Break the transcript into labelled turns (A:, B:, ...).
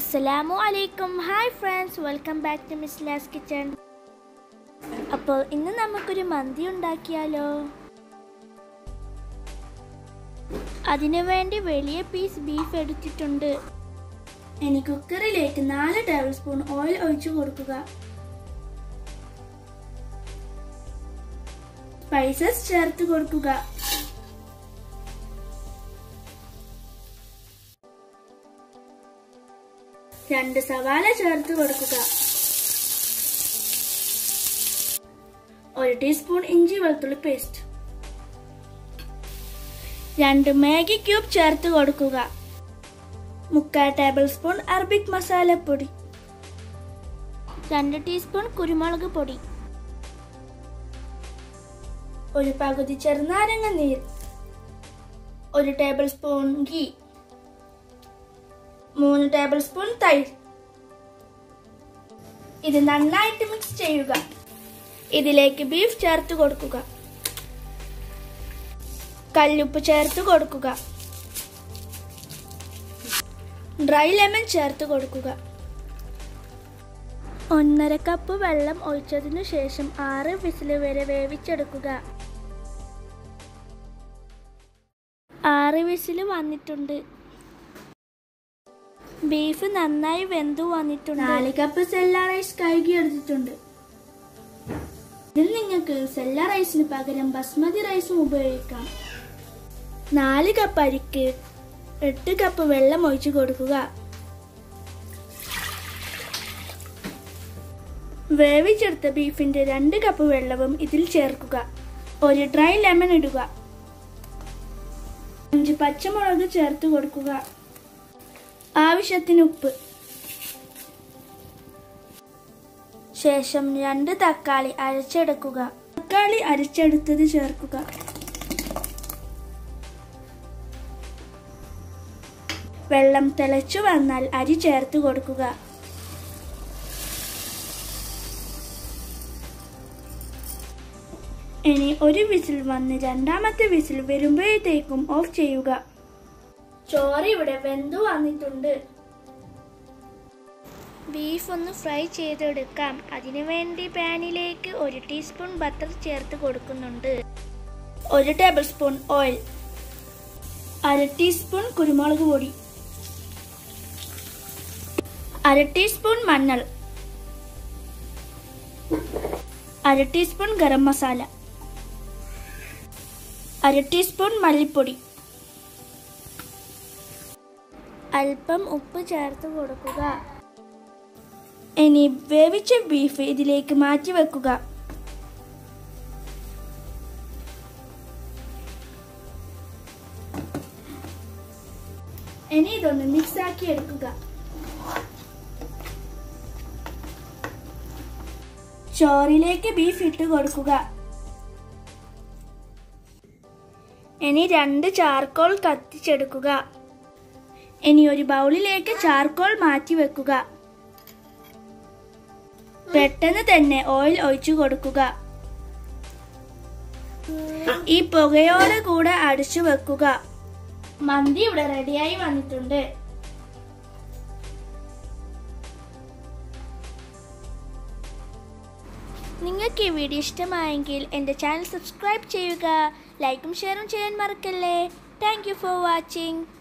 A: അസ്സലാമു അലൈക്കും hi friends welcome back to മിസ് ലാസ് കിച്ചൺ അപ്പോൾ ഇന്ന് നമുക്കൊരു മന്തി ഉണ്ടാക്കിയാലോ അതിനു വേണ്ടി വലിയ പീസ് ബീഫ് എടുത്തിട്ടുണ്ട് ഇനി കുക്കറിലേക്ക് നാല് ടേബിൾ സ്പൂൺ ഓയിൽ ഒഴിച്ചു കൊടുക്കുക സ്പൈസസ് ചേർത്ത് കൊടുക്കുക രണ്ട് സവാള ചേർത്ത് കൊടുക്കുക ഒരു ടീസ്പൂൺ ഇഞ്ചി വെളുത്തുള്ളി പേസ്റ്റ് രണ്ട് മാഗി ക്യൂബ് ചേർത്ത് കൊടുക്കുക മുക്കാൽ ടേബിൾ സ്പൂൺ അറബിക് മസാലപ്പൊടി രണ്ട് ടീസ്പൂൺ കുരുമുളക് പൊടി ഒരു പകുതി ചെറുനാരങ്ങ നീർ ഒരു ടേബിൾ സ്പൂൺ ഗീ മൂന്ന് ടേബിൾ സ്പൂൺ തൈര് ഇത് നന്നായിട്ട് മിക്സ് ചെയ്യുക ഇതിലേക്ക് ബീഫ് ചേർത്ത് കൊടുക്കുക കല്ലുപ്പ് ചേർത്ത് കൊടുക്കുക ഡ്രൈ ലെമൺ ചേർത്ത് കൊടുക്കുക ഒന്നര കപ്പ് വെള്ളം ഒഴിച്ചതിനു ശേഷം ആറ് വിസിൽ വരെ വേവിച്ചെടുക്കുക ആറ് വിസിൽ വന്നിട്ടുണ്ട് ബീഫ് നന്നായി വെന്തു വന്നിട്ടുണ്ട് നാല് കപ്പ് സെല്ല റൈസ് കഴുകി എടുത്തിട്ടുണ്ട് ഇതിൽ നിങ്ങൾക്ക് സെല്ല റൈസിന് പകരം ബസ്മതി റൈസും ഉപയോഗിക്കാം നാല് കപ്പ് അരിക്ക് എട്ട് കപ്പ് വെള്ളം ഒഴിച്ചു കൊടുക്കുക വേവിച്ചെടുത്ത ബീഫിന്റെ രണ്ട് കപ്പ് വെള്ളവും ഇതിൽ ചേർക്കുക ഒരു ഡ്രൈ ലെമൺ ഇടുക അഞ്ച് പച്ചമുളക് ചേർത്ത് കൊടുക്കുക ആവശ്യത്തിന് ഉപ്പ് ശേഷം രണ്ട് തക്കാളി അരച്ചെടുക്കുക തക്കാളി അരച്ചെടുത്തത് ചേർക്കുക വെള്ളം തിളച്ചു വന്നാൽ അരി ചേർത്ത് കൊടുക്കുക ഇനി ഒരു വിസിൽ വന്ന് രണ്ടാമത്തെ വിസിൽ വരുമ്പോഴത്തേക്കും ഓഫ് ചെയ്യുക ചോറ് ഇവിടെ വെന്തു വന്നിട്ടുണ്ട് ബീഫ് ഒന്ന് ഫ്രൈ ചെയ്തെടുക്കാം അതിനുവേണ്ടി പാനിലേക്ക് ഒരു ടീസ്പൂൺ ബട്ടർ ചേർത്ത് കൊടുക്കുന്നുണ്ട് ഒരു ടേബിൾ സ്പൂൺ ഓയിൽ അര ടീസ്പൂൺ കുരുമുളക് പൊടി അര ടീസ്പൂൺ മഞ്ഞൾ അര ടീസ്പൂൺ ഗരം മസാല അര ടീസ്പൂൺ മല്ലിപ്പൊടി അല്പം ഉപ്പ് ചേർത്ത് കൊടുക്കുക ഇനി വേവിച്ച ബീഫ് ഇതിലേക്ക് മാറ്റി വെക്കുക ഇനി ഇതൊന്ന് മിക്സ് ആക്കി എടുക്കുക ചോറിലേക്ക് ബീഫ് ഇട്ട് കൊടുക്കുക ഇനി രണ്ട് ചാർക്കോൾ കത്തിച്ചെടുക്കുക ഇനി ഒരു ബൗളിലേക്ക് ചാർക്കോൾ മാറ്റി വെക്കുക പെട്ടെന്ന് തന്നെ ഓയിൽ ഒഴിച്ചു കൊടുക്കുക ഈ പുകയോട് കൂടെ അടിച്ചു വെക്കുക മന്തി ഇവിടെ റെഡിയായി വന്നിട്ടുണ്ട് നിങ്ങൾക്ക് ഈ വീഡിയോ ഇഷ്ടമായെങ്കിൽ എൻ്റെ ചാനൽ സബ്സ്ക്രൈബ് ചെയ്യുക ലൈക്കും ഷെയറും ചെയ്യാൻ മറക്കല്ലേ താങ്ക് യു ഫോർ വാച്ചിങ്